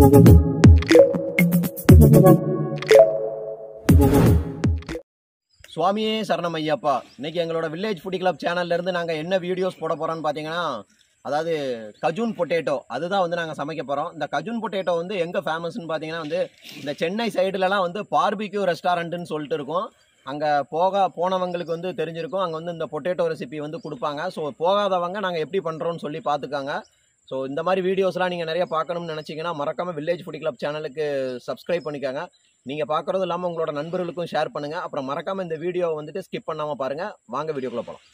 சுவாமியே சரணம் ஐயப்பா இன்னைக்கு எங்களோட வில்லேஜ் ஃபுடி கிளப் சேனல்ல இருந்து நாங்கள் என்ன வீடியோஸ் போட போறோம்னு பார்த்தீங்கன்னா அதாவது கஜூன் பொட்டேட்டோ அதுதான் வந்து நாங்கள் சமைக்க போகிறோம் இந்த கஜூன் பொட்டேட்டோ வந்து எங்கே ஃபேமஸ்னு பார்த்தீங்கன்னா வந்து இந்த சென்னை சைடுலலாம் வந்து பார்பிக்யூ ரெஸ்டாரண்ட்டுன்னு சொல்லிட்டு இருக்கும் அங்கே போக போனவங்களுக்கு வந்து தெரிஞ்சிருக்கும் அங்கே வந்து இந்த பொட்டேட்டோ ரெசிபி வந்து கொடுப்பாங்க ஸோ போகாதவங்க நாங்கள் எப்படி பண்ணுறோன்னு சொல்லி பார்த்துக்காங்க ஸோ இந்த மாதிரி வீடியோஸ்லாம் நீங்கள் நிறைய பார்க்கணும்னு நினச்சிங்கன்னா மறக்காமல் வில்லேஜ் ஃபுடி கிளப் சேனலுக்கு சப்ஸ்கிரைப் பண்ணிக்கோங்க நீங்கள் பார்க்குறது இல்லாமல் உங்களோட நண்பர்களுக்கும் ஷேர் பண்ணுங்கள் அப்புறம் மறக்காமல் இந்த வீடியோவை வந்துட்டு ஸ்கிப் பண்ணாமல் பாருங்கள் வாங்க வீடியோக்குள்ளே போகலாம்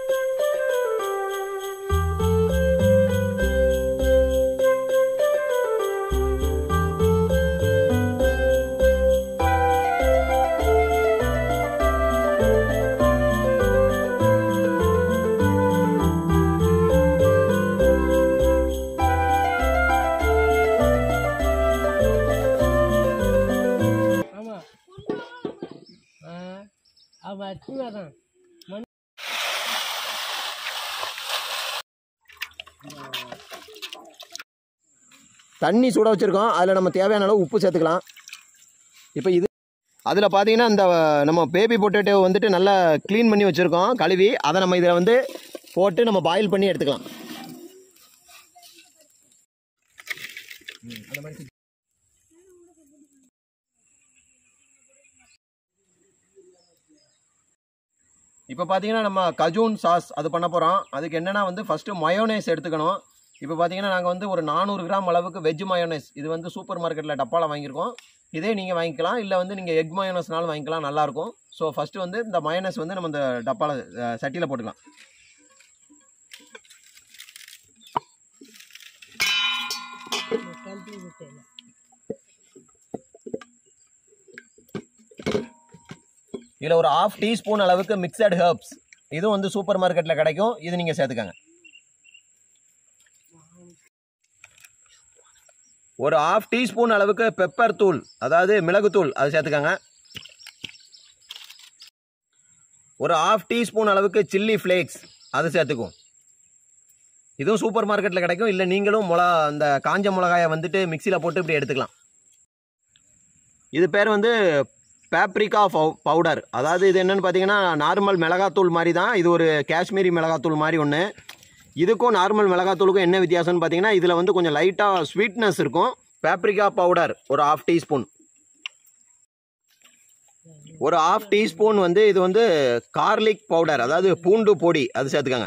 ஆமா ஆ ஆமா சின்னதான் மண் தண்ணி சுட வச்சுருக்கோம் அதில் நம்ம தேவையான அளவு உப்பு சேர்த்துக்கலாம் இப்போ இது அதில் பார்த்தீங்கன்னா இந்த நம்ம பேபி பொட்டேட்டோ வந்துட்டு நல்லா க்ளீன் பண்ணி வச்சுருக்கோம் கழுவி அதை நம்ம இதில் வந்து போட்டு நம்ம பாயில் பண்ணி எடுத்துக்கலாம் இப்போ பார்த்தீங்கன்னா நம்ம கஜூன் சாஸ் அது பண்ண போகிறோம் அதுக்கு என்னென்னா வந்து ஃபஸ்ட்டு மயோனைஸ் எடுத்துக்கணும் இப்போ பார்த்தீங்கன்னா நாங்கள் வந்து ஒரு நானூறு கிராம் அளவுக்கு வெஜ் மயோனைஸ் இது வந்து சூப்பர் மார்க்கெட்டில் டப்பாவில் வாங்கியிருக்கோம் இதே நீங்கள் வாங்கிக்கலாம் இல்லை வந்து நீங்கள் எக் மயோனஸ்னாலும் வாங்கிக்கலாம் நல்லாயிருக்கும் ஸோ ஃபஸ்ட்டு வந்து இந்த மயோனைஸ் வந்து நம்ம இந்த டப்பாவில் சட்டியில் போட்டுக்கலாம் கழட்டி விட்டேன் இதில் ஒரு ஆஃப் டீஸ்பூன் அளவுக்கு மிக்சட் ஹெர்ப்ஸ் இதுவும் வந்து சூப்பர் மார்க்கெட்டில் கிடைக்கும் இது நீங்கள் சேர்த்துக்கங்க ஒரு ஆஃப் டீஸ்பூன் அளவுக்கு பெப்பர் தூள் அதாவது மிளகுத்தூள் அது சேர்த்துக்கங்க ஒரு ஆஃப் டீஸ்பூன் அளவுக்கு சில்லி ஃப்ளேக்ஸ் அது சேர்த்துக்கும் இதுவும் சூப்பர் மார்க்கெட்டில் கிடைக்கும் இல்லை நீங்களும் மிளகா அந்த காஞ்ச மிளகாயை வந்துட்டு மிக்சியில் போட்டு இப்படி எடுத்துக்கலாம் இது பேர் வந்து பேப்ரிகா பவுடர் அதாவது இது என்னன்னு பார்த்தீங்கன்னா நார்மல் மிளகாத்தூள் மாதிரி தான் இது ஒரு காஷ்மீரி மிளகாத்தூள் மாதிரி ஒன்று இதுக்கும் நார்மல் மிளகாத்தூளுக்கும் என்ன வித்தியாசம்னு பார்த்தீங்கன்னா இதில் வந்து கொஞ்சம் லைட்டாக ஸ்வீட்னஸ் இருக்கும் பேப்ரிகா பவுடர் ஒரு ஆஃப் டீஸ்பூன் ஒரு ஆஃப் டீஸ்பூன் வந்து இது வந்து கார்லிக் பவுடர் அதாவது பூண்டு பொடி அது சேர்த்துக்கங்க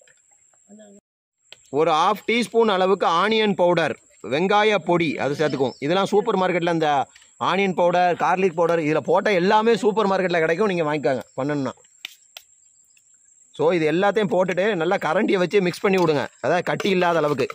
ஒரு ஆஃப் டீஸ்பூன் அளவுக்கு ஆனியன் பவுடர் வெங்காய பொடி அது சேர்த்துக்கும் இதெல்லாம் சூப்பர் மார்க்கெட்டில் இந்த ஆனியன் பவுடர் கார்லிக் பவுடர் இதில் போட்ட எல்லாமே சூப்பர் மார்க்கெட்டில் கிடைக்கும் நீங்கள் வாங்கிக்கோங்க பண்ணணும்னா ஸோ இது எல்லாத்தையும் போட்டுட்டு நல்லா கரண்டியை வச்சு மிக்ஸ் பண்ணி விடுங்க அதாவது கட்டி இல்லாத அளவுக்கு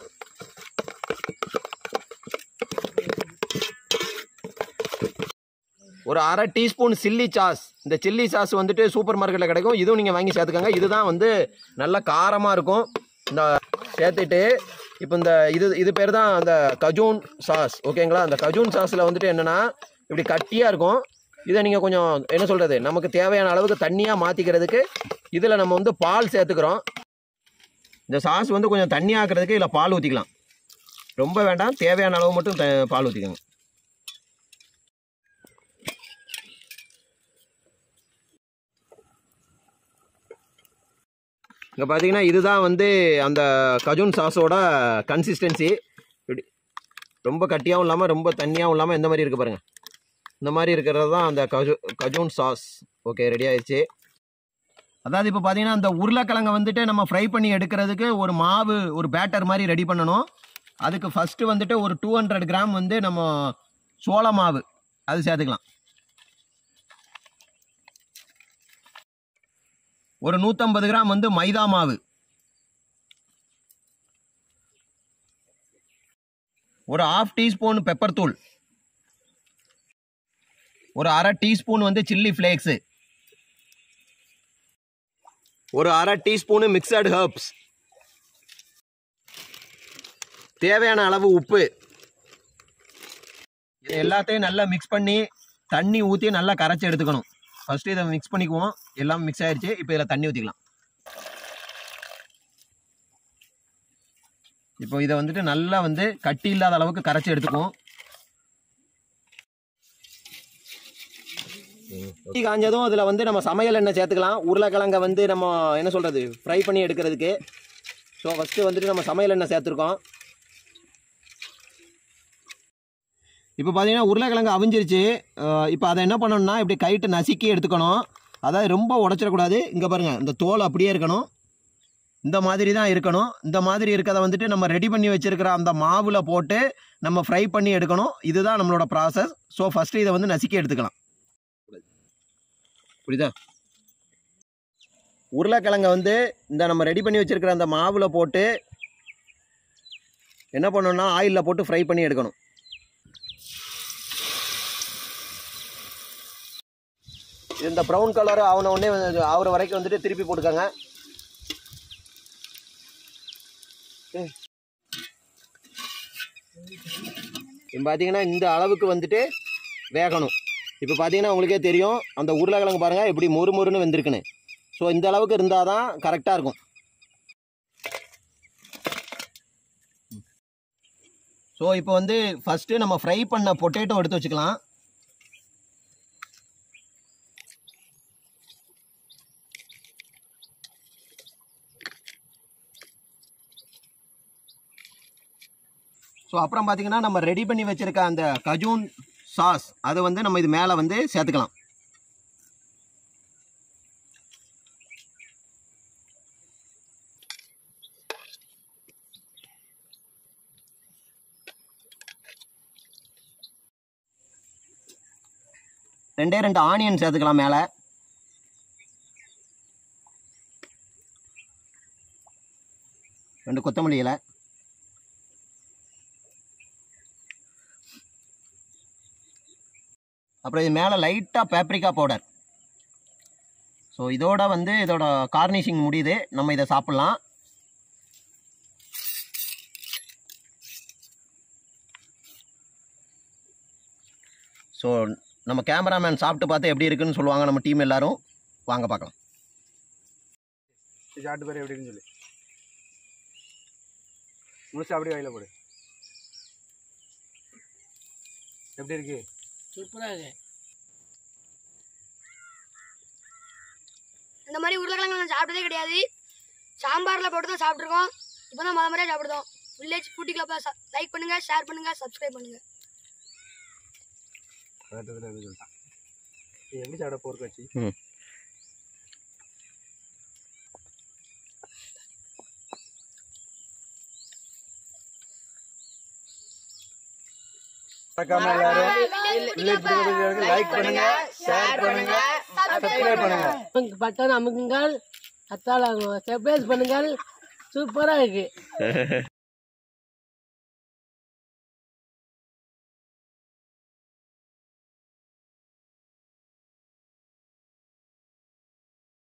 ஒரு அரை டீஸ்பூன் சில்லி சாஸ் இந்த சில்லி சாஸ் வந்துட்டு சூப்பர் மார்க்கெட்டில் கிடைக்கும் இதுவும் நீங்கள் வாங்கி சேர்த்துக்கோங்க இதுதான் வந்து நல்ல காரமாக இருக்கும் இந்த சேர்த்துட்டு இப்போ இந்த இது இது பேர் தான் அந்த கஜூன் சாஸ் ஓகேங்களா அந்த கஜூன் சாஸில் வந்துட்டு என்னென்னா இப்படி கட்டியாக இருக்கும் இதை நீங்கள் கொஞ்சம் என்ன சொல்கிறது நமக்கு தேவையான அளவுக்கு தண்ணியாக மாற்றிக்கிறதுக்கு இதில் நம்ம வந்து பால் சேர்த்துக்கிறோம் இந்த சாஸ் வந்து கொஞ்சம் தண்ணி ஆக்கிறதுக்கு இதில் பால் ஊற்றிக்கலாம் ரொம்ப வேண்டாம் தேவையான அளவு மட்டும் த- பால் ஊற்றிக்கோங்க இங்கே பார்த்தீங்கன்னா இதுதான் வந்து அந்த கஜூன் சாஸோட கன்சிஸ்டன்சி இப்படி ரொம்ப கட்டியாகவும் இல்லாமல் ரொம்ப தண்ணியாகவும் இல்லாமல் இந்த மாதிரி இருக்கு பாருங்கள் இந்த மாதிரி இருக்கிறது தான் அந்த கஜு கஜூன் சாஸ் ஓகே ரெடி ஆயிடுச்சு அதாவது இப்போ பார்த்தீங்கன்னா அந்த உருளைக்கிழங்கை வந்துட்டு நம்ம ஃப்ரை பண்ணி எடுக்கிறதுக்கு ஒரு மாவு ஒரு பேட்டர் மாதிரி ரெடி பண்ணணும் அதுக்கு ஃபஸ்ட்டு வந்துட்டு ஒரு டூ ஹண்ட்ரட் கிராம் வந்து நம்ம சோள மாவு அது சேர்த்துக்கலாம் ஒரு நூற்றம்பது கிராம் வந்து மைதா மாவு ஒரு ஆஃப் டீஸ்பூன் பெப்பர் தூள் ஒரு அரை டீஸ்பூன் வந்து சில்லி ஃப்ளேக்ஸு ஒரு அரை டீஸ்பூனு மிக்சட் ஹெர்ப்ஸ் தேவையான அளவு உப்பு இது எல்லாத்தையும் நல்லா மிக்ஸ் பண்ணி தண்ணி ஊற்றி நல்லா கரைச்சி எடுத்துக்கணும் ஃபஸ்ட்டு இதை மிக்ஸ் பண்ணிக்குவோம் எல்லாம் மிக்ஸ் ஆயிடுச்சு இப்போ இதில் தண்ணி ஊற்றிக்கலாம் இப்போ இதை வந்துட்டு நல்லா வந்து கட்டி இல்லாத அளவுக்கு கரைச்சி எடுத்துக்குவோம் தீ காஞ்சதும் அதில் வந்து நம்ம சமையல் எண்ணெய் சேர்த்துக்கலாம் உருளைக்கிழங்க வந்து நம்ம என்ன சொல்கிறது ஃப்ரை பண்ணி எடுக்கிறதுக்கு ஸோ ஃபஸ்ட்டு வந்துட்டு நம்ம சமையல் எண்ணெய் சேர்த்துருக்கோம் இப்போ பார்த்தீங்கன்னா உருளைக்கிழங்கு அவிஞ்சிருச்சு இப்போ அதை என்ன பண்ணணும்னா இப்படி கைட்டு நசுக்கி எடுத்துக்கணும் அதாவது ரொம்ப உடச்சிடக்கூடாது இங்கே பாருங்கள் இந்த தோல் அப்படியே இருக்கணும் இந்த மாதிரி தான் இருக்கணும் இந்த மாதிரி இருக்கிறத வந்துட்டு நம்ம ரெடி பண்ணி வச்சிருக்கிற அந்த மாவில் போட்டு நம்ம ஃப்ரை பண்ணி எடுக்கணும் இதுதான் நம்மளோட ப்ராசஸ் ஸோ ஃபஸ்ட்டு இதை வந்து நசுக்கி எடுத்துக்கலாம் புரியுதா உருளைக்கிழங்க வந்து இந்த நம்ம ரெடி பண்ணி வச்சிருக்கிற அந்த மாவில் போட்டு என்ன பண்ணணும்னா ஆயிலில் போட்டு ஃப்ரை பண்ணி எடுக்கணும் இந்த ப்ரௌன் கலர் ஆன உடனே வந்து ஆகுற வரைக்கும் வந்துட்டு திருப்பி போட்டுக்கோங்க இப்போ பார்த்தீங்கன்னா இந்த அளவுக்கு வந்துட்டு வேகணும் இப்போ பார்த்தீங்கன்னா உங்களுக்கே தெரியும் அந்த உருளைக்கிழங்கு பாருங்கள் எப்படி மொறு மொறுன்னு வெந்திருக்குன்னு ஸோ இந்த அளவுக்கு இருந்தால் தான் கரெக்டாக இருக்கும் ஸோ இப்போ வந்து ஃபஸ்ட்டு நம்ம ஃப்ரை பண்ண பொட்டேட்டோ எடுத்து வச்சுக்கலாம் ஸோ அப்புறம் பார்த்தீங்கன்னா நம்ம ரெடி பண்ணி வச்சிருக்க அந்த கஜூன் சாஸ் அதை வந்து நம்ம இது மேலே வந்து சேர்த்துக்கலாம் ரெண்டே ரெண்டு ஆனியன் சேர்த்துக்கலாம் மேலே ரெண்டு கொத்தமல்லி இலை அப்புறம் இது மேலே லைட்டாக பேப்ரிக்கா பவுடர் ஸோ இதோட வந்து இதோட கார்னிஷிங் முடியுது நம்ம இதை சாப்பிட்லாம் ஸோ நம்ம கேமராமேன் சாப்பிட்டு பார்த்து எப்படி இருக்குன்னு சொல்லுவாங்க நம்ம டீம் எல்லாரும் வாங்க பார்க்கலாம் சாப்பிட்டு பாரு எப்படின்னு சொல்லி முழுசா அப்படியே வாயில போடு எப்படி இருக்கு சூப்பராக இருக்கு இந்த மாதிரி உருளைக்கிழங்கு நான் சாப்பிட்டதே கிடையாது சாம்பாரில் போட்டு தான் சாப்பிட்ருக்கோம் இப்போ தான் முத முறையாக சாப்பிடுதோம் வில்லேஜ் ஃபுட்டி கிளப்பில் லைக் பண்ணுங்கள் ஷேர் பண்ணுங்கள் சப்ஸ்கிரைப் பண்ணுங்கள் அடுத்ததுல இருந்து சொல்லிட்டான் இது எப்படி சாப்பிட போர்க்கு வச்சு ம். மறக்காம எல்லாரும் வில்லேஜ் லைக் பண்ணுங்க ஷேர் பண்ணுங்க சப்ஸ்கிரைப் பண்ணுங்க நமக்கு பட்டன் அமுக்குங்கள் அத்தால் சர்ப்ரைஸ் பண்ணுங்கள் சூப்பராக இருக்கு